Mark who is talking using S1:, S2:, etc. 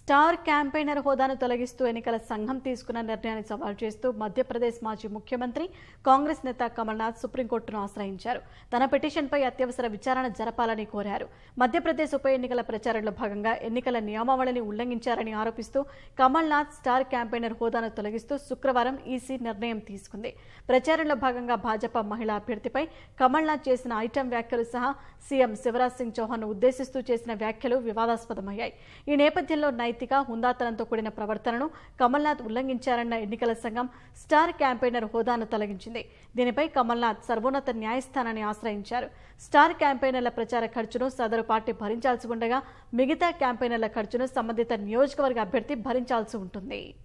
S1: star campaigner హోదాను తొలగిస్తూ ఎన్నికల సంఘం తీసుకున్న నిర్ణయాన్ని సవాల్ చేస్తూ మధ్యప్రదేశ్ మాజీ ముఖ్యమంత్రి కాంగ్రెస్ నేత కమల్నాథ్ సుప్రీంకోర్టును ఆశ్రయించారు తన పిటిషన్పై అత్యవసర విచారణ జరపాలని కోరారు మధ్యప్రదేశ్ ఉప ఎన్నికల ప్రచారంలో భాగంగా ఎన్నికల నియమావళిని ఉల్లంఘించారని ఆరోపిస్తూ కమల్నాథ్ స్టార్ క్యాంపెయినర్ హోదాను తొలగిస్తూ శుక్రవారం ఈసీ నిర్ణయం తీసుకుంది ప్రచారంలో భాగంగా భాజపా మహిళా అభ్యర్థిపై కమల్నాథ్ చేసిన ఐటెం వ్యాఖ్యలు సహా సీఎం శివరాజ్ సింగ్ చౌహాన్ ఉద్దేశిస్తూ చేసిన వ్యాఖ్యలు వివాదాస్పదమయ్యాయి ఈ నేపథ్యంలో నైతిక హుందాతనంతో కూడిన ప్రవర్తనను కమల్నాథ్ ఉల్లంఘించారన్న ఎన్నికల సంఘం స్టార్ క్యాంపెయినర్ హోదాను తొలగించింది దీనిపై కమల్నాథ్ సర్వోన్నత న్యాయస్థానాన్ని ఆశ్రయించారు స్టార్ క్యాంపెయినర్ల ప్రచార ఖర్చును సదరు పార్టీ భరించాల్సి ఉండగా మిగతా క్యాంపెయినర్ల ఖర్చును సంబంధిత నియోజకవర్గ అభ్యర్థి భరించాల్సి ఉంటుంది